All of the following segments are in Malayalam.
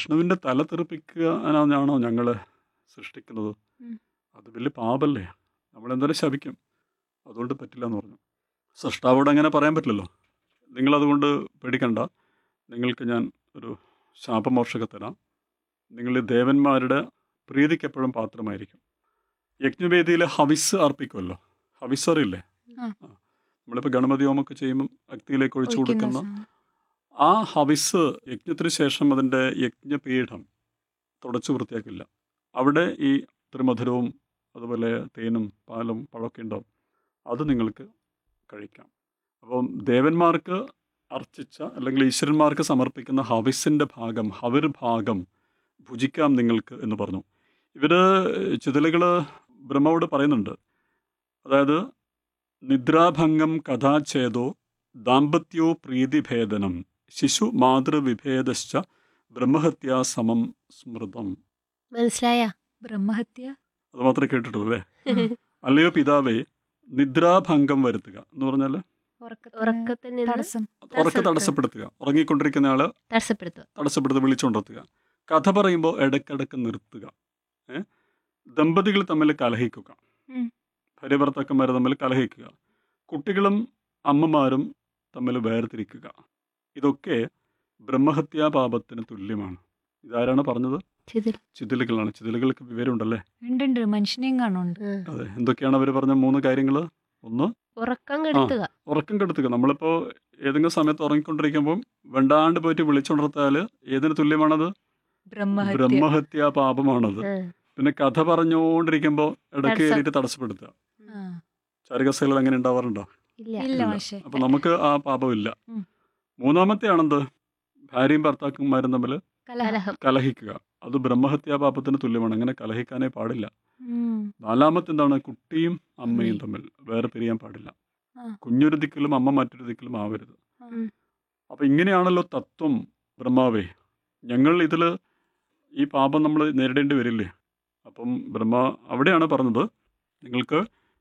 വിഷ്ണുവിൻ്റെ തല തെറിപ്പിക്കാനാണോ ഞങ്ങൾ സൃഷ്ടിക്കുന്നത് ഉം. അത് വലിയ പാപല്ലേ നമ്മളെന്തായാലും ശപിക്കും അതുകൊണ്ട് പറ്റില്ല എന്ന് പറഞ്ഞു സൃഷ്ടാവോട് അങ്ങനെ പറയാൻ പറ്റില്ലല്ലോ നിങ്ങളതുകൊണ്ട് പേടിക്കണ്ട നിങ്ങൾക്ക് ഞാൻ ഒരു ശാപമോക്ഷക തരാം നിങ്ങൾ ഈ ദേവന്മാരുടെ പ്രീതിക്കെപ്പോഴും പാത്രമായിരിക്കും യജ്ഞവേദിയിൽ ഹവിസ് അർപ്പിക്കുമല്ലോ ഹവിസ് അറിയില്ലേ ആ. ആ. നമ്മളിപ്പോൾ ഗണപതി ഹോമൊക്കെ ചെയ്യുമ്പം അഗ്നിയിലേക്ക് ഒഴിച്ചു ഒഴിക്കുന്ന കൊടുക്കുന്ന സാധനം. ആ ഹവിസ് യജ്ഞത്തിന് ശേഷം അതിൻ്റെ യജ്ഞപീഠം തുടച്ചു വൃത്തിയാക്കില്ല അവിടെ ഈ ത്രിമധുരവും അതുപോലെ തേനും പാലും പഴമൊക്കെ ഉണ്ടാവും അത് നിങ്ങൾക്ക് കഴിക്കാം അപ്പം ദേവന്മാർക്ക് അർച്ചിച്ച അല്ലെങ്കിൽ ഈശ്വരന്മാർക്ക് സമർപ്പിക്കുന്ന ഹവിസിൻ്റെ ഭാഗം ഹവിർ ഭാഗം ഭുജിക്കാം നിങ്ങൾക്ക് എന്ന് പറഞ്ഞു ഇവർ ചിതലുകൾ ബ്രഹ്മാവോട് പറയുന്നുണ്ട് അതായത് നിദ്രാഭംഗം കഥാഛേദോ ദാമ്പത്യോ പ്രീതിഭേദനം ശിശു മാതൃവിഭേദശ്ച ബ്രഹ്മഹത്യാ സമം സ്മൃതം മനസ്സിലായ ബ്രഹ്മഹത്യ അത് മാത്രമേ കേട്ടിട്ടുള്ളൂ അല്ലേ അല്ലയോ പിതാവേ നിദ്രാഭംഗം വരുത്തുക എന്ന് പറഞ്ഞാൽ ഉറക്കത്തിന് ഉറക്കത്തിൽ നിന്ന് തടസ്സം ഉറക്ക തടസ്സപ്പെടുത്തുക ഉറങ്ങിക്കൊണ്ടിരിക്കുന്ന ആള് തടസ്സപ്പെടുത്തുക തടസ്സപ്പെടുത്തി വിളിച്ചുകൊണ്ടിരുത്തുക കഥ പറയുമ്പോൾ ഇടയ്ക്കിടയ്ക്ക് നിർത്തുക ഏ? ദമ്പതികൾ തമ്മിൽ കലഹിക്കുക ഉം. ഭാര്യ ഭർത്താക്കന്മാർ തമ്മിൽ കലഹിക്കുക കുട്ടികളും അമ്മമാരും തമ്മിൽ വേർതിരിക്കുക ഇതൊക്കെ ബ്രഹ്മഹത്യാ പാപത്തിന് തുല്യമാണ് ഇതാരാണ് പറഞ്ഞത് ചിതിൽ ചിതിലുകളാണ് ചിതിലുകൾക്ക് വിവരമുണ്ടല്ലേ ഉണ്ട് ഉണ്ട് മനുഷ്യനെയും കാണുന്നുണ്ട് ഉം. അതെ എന്തൊക്കെയാണ് അവർ പറഞ്ഞ മൂന്ന് കാര്യങ്ങൾ ഒന്ന് ഉറക്കം കെടുത്തുക ഉറക്കം കെടുത്തുക നമ്മളിപ്പോൾ ഏതെങ്കിലും സമയത്ത് ഉറങ്ങിക്കൊണ്ടിരിക്കുമ്പോൾ വെണ്ടാണ്ട് പോയിട്ട് വിളിച്ചുണർത്താൽ ഏതിന് തുല്യമാണത് ബ്രഹ്മഹത്യ ബ്രഹ്മഹത്യാ പാപമാണത് ഉം. പിന്നെ കഥ പറഞ്ഞുകൊണ്ടിരിക്കുമ്പോൾ ഇടയ്ക്ക് തടസ്സം. കയറിയിട്ട് തടസ്സപ്പെടുത്തുക ആ. ചാരികസേലകൾ അങ്ങനെ ഉണ്ടാവാറുണ്ടോ ഇല്ല ഇല്ല ഇല്ല. പക്ഷേ അപ്പൊ നമുക്ക് ആ പാപമില്ല ഉം. മൂന്നാമത്തെ ആണെന്ത് ഭാര്യയും ഭർത്താക്കന്മാരും തമ്മിൽ കലഹം കലഹം കലഹിക്കുക അത് ബ്രഹ്മഹത്യാ പാപത്തിന് തുല്യമാണ് അങ്ങനെ കലഹിക്കാനേ പാടില്ല ഉം. നാലാമത്തെ എന്താണ് കുട്ടിയും അമ്മയും അമ്മയും. തമ്മിൽ വേറെ പിരിയാൻ പാടില്ല ആ. കുഞ്ഞൊരു ദിക്കിലും അമ്മ മറ്റൊരു ദിക്കിലും ആവരുത് ആ. ഉം. അപ്പൊ ഇങ്ങനെയാണല്ലോ തത്വം ബ്രഹ്മാവേ ഞങ്ങൾ ഇതിൽ ഈ പാപം നമ്മൾ നേരിടേണ്ടി വരില്ലേ അപ്പം ബ്രഹ്മ അവിടെയാണ് പറഞ്ഞത് നിങ്ങൾക്ക്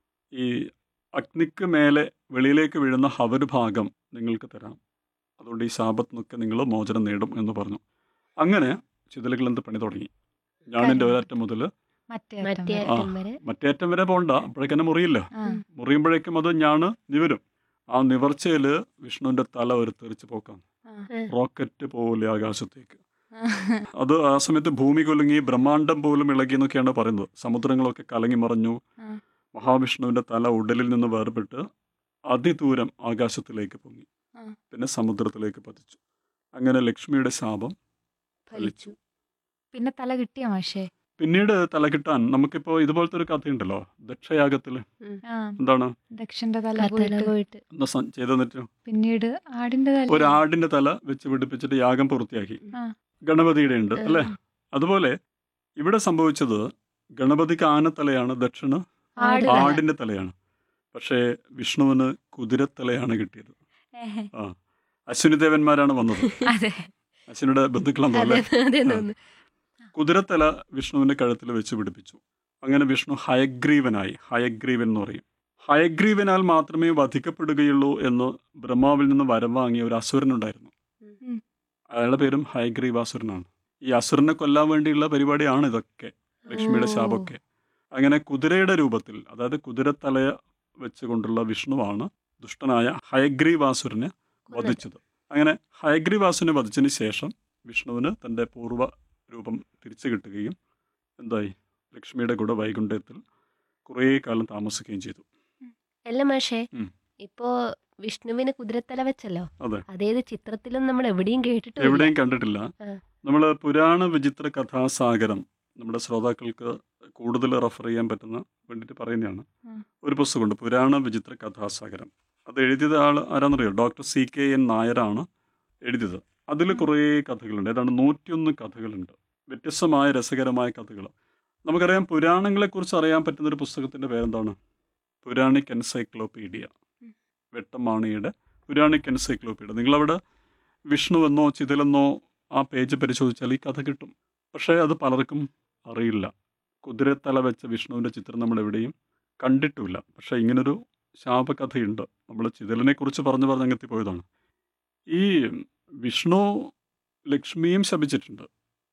ഈ അഗ്നിക്ക് മേലെ വെളിയിലേക്ക് വീഴുന്ന ഹവര് ഭാഗം നിങ്ങൾക്ക് തരാം അതുകൊണ്ട് ഈ ശാപത്തിനൊക്കെ നിങ്ങൾ മോചനം നേടും എന്ന് പറഞ്ഞു അങ്ങനെ ചിതലുകൾ എന്ത് പണി തുടങ്ങി ഞാനിൻ്റെ ഒരറ്റം മുതൽ മറ്റേ മറ്റേ അറ്റം വരെ. അറ്റം വരെ മറ്റേ അറ്റം വരെ പോകണ്ട അപ്പോഴേക്കെന്നെ മുറിയില്ല ആ. മുറിയുമ്പോഴേക്കും അത് ഞാണ് നിവരും ആ നിവർച്ചയിൽ വിഷ്ണുവിൻ്റെ തല ഒരു തെറിച്ച് പോക്കാം ആ. റോക്കറ്റ് പോലെ ആകാശത്തേക്ക് ആ. അത് ആ സമയത്ത് ഭൂമി കുലുങ്ങി ബ്രഹ്മാണ്ടം പോലും ഇളകി എന്നൊക്കെയാണ് പറയുന്നത് സമുദ്രങ്ങളൊക്കെ കലങ്ങി മറഞ്ഞു ആ. മഹാവിഷ്ണുവിൻ്റെ തല ഉടലിൽ നിന്ന് വേർപെട്ട് അതിദൂരം ആകാശത്തിലേക്ക് പൊങ്ങി ആ. പിന്നെ സമുദ്രത്തിലേക്ക് പതിച്ചു അങ്ങനെ ലക്ഷ്മിയുടെ ശാപം ഫലിച്ചു പിന്നെ തല കിട്ടിയ മാഷേ പിന്നീട് തല കിട്ടാൻ നമുക്കിപ്പോൾ ഇതുപോലത്തെ ഒരു കഥയുണ്ടല്ലോ ദക്ഷയാഗത്തിൽ ആ എന്താണ് ദക്ഷന്റെ തല കത്തല പോയിട്ട് പോയിട്ട് എന്താ സ- ചെയ്തെന്നിട്ട് പിന്നീട് ആടിന്റെ തല ഒരു ആടിന്റെ തല വെച്ച് പിടിപ്പിച്ചിട്ട് യാഗം പൂർത്തിയാക്കി ആ. ഗണപതിയുടെ ഉണ്ട് അല്ലേ അതുപോലെ ഇവിടെ സംഭവിച്ചത് ഗണപതിക്ക് ആനത്തലയാണ് ദക്ഷിണ ആട് തല. ആടിന്റെ തലയാണ് പക്ഷേ വിഷ്ണുവിന് കുതിരത്തലയാണ് കിട്ടിയത് ഏഹെ. ആ അശ്വിനി ദേവന്മാരാണ് വന്നത് അതെ അശ്വിനിയുടെ ബന്ധുക്കളാണ് അതെ അല്ലേ അതെ ആ. തോന്നുന്നു കുതിരത്തല വിഷ്ണുവിന്റെ കഴുത്തിൽ വെച്ച് പിടിപ്പിച്ചു അങ്ങനെ വിഷ്ണു ഹയഗ്രീവനായി ഹയഗ്രീവൻ എന്ന് പറയും ഹയഗ്രീവനാൽ മാത്രമേ വധിക്കപ്പെടുകയുള്ളൂ എന്ന് ബ്രഹ്മാവിൽ നിന്ന് വരം വാങ്ങിയ ഒരു അസുരനുണ്ടായിരുന്നു ഉം. അയാളുടെ പേരും ഹയഗ്രീവാസുരനാണ് ഈ അസുരനെ കൊല്ലാൻ വേണ്ടിയുള്ള പരിപാടിയാണ് ഇതൊക്കെ ലക്ഷ്മിയുടെ ഓ. ശാപമൊക്കെ അങ്ങനെ കുതിരയുടെ രൂപത്തിൽ അതായത് കുതിരത്തല വെച്ചുകൊണ്ടുള്ള വിഷ്ണുവാണ് ദുഷ്ടനായ ഹയഗ്രീവാസുരനെ വധിച്ചത് അങ്ങനെ ഹയഗ്രീവാസുരനെ വധിച്ചതിന് ശേഷം വിഷ്ണുവിന് തൻ്റെ പൂർവ്വ രൂപം തിരിച്ചു കിട്ടുകയും എന്തായി ലക്ഷ്മിയുടെ കൂടെ വൈകുണ്ഠത്തിൽ കുറേ കാലം താമസിക്കുകയും ചെയ്തു അല്ല മാഷേ ഉം. ഇപ്പോ വിഷ്ണുവിന് കുതിരത്തല വെച്ചല്ലോ അതെ അതേത് ചിത്രത്തിലും നമ്മൾ എവിടെയും കേട്ടിട്ടില്ല എവിടെയും കണ്ടിട്ടില്ല ആ. നമ്മൾ പുരാണ വിചിത്ര കഥാസാഗരം നമ്മുടെ ശ്രോതാക്കൾക്ക് കൂടുതൽ റെഫർ ചെയ്യാൻ പറ്റുന്ന വേണ്ടിയിട്ട് പറയുന്നതാണ് ഉം. ഒരു പുസ്തകമുണ്ട് പുരാണ വിചിത്ര കഥാസാഗരം അത് എഴുതിയത് ആൾ ആരാന്നറിയോ ഡോക്ടർ സി കെ എൻ നായരാണ് എഴുതിയത് അതിൽ കുറേ കഥകളുണ്ട് ഏതാണ്ട് നൂറ്റിയൊന്ന് കഥകളുണ്ട് വ്യത്യസ്തമായ രസകരമായ കഥകൾ നമുക്കറിയാം പുരാണങ്ങളെക്കുറിച്ച് അറിയാൻ പറ്റുന്ന ഒരു പുസ്തകത്തിൻ്റെ പേരെന്താണ് പുരാണിക് എൻസൈക്ലോപീഡിയ ഉം. വെട്ടമാണിയുടെ പുരാണിക് എൻസൈക്ലോപീഡിയ നിങ്ങളവിടെ വിഷ്ണു എന്നോ ചിതലെന്നോ ആ പേജ് പരിശോധിച്ചാൽ ഈ കഥ കിട്ടും പക്ഷേ അത് പലർക്കും അറിയില്ല കുതിരത്തല വെച്ച വിഷ്ണുവിൻ്റെ ചിത്രം നമ്മൾ എവിടെയും കണ്ടിട്ടുമില്ല പക്ഷേ ഇങ്ങനൊരു ശാപകഥയുണ്ട് നമ്മൾ ചിതലിനെ കുറിച്ച് പറഞ്ഞു പറഞ്ഞ് അങ്ങെത്തിപ്പോയതാണ് ഈ വിഷ്ണു ലക്ഷ്മിയും ശപിച്ചിട്ടുണ്ട്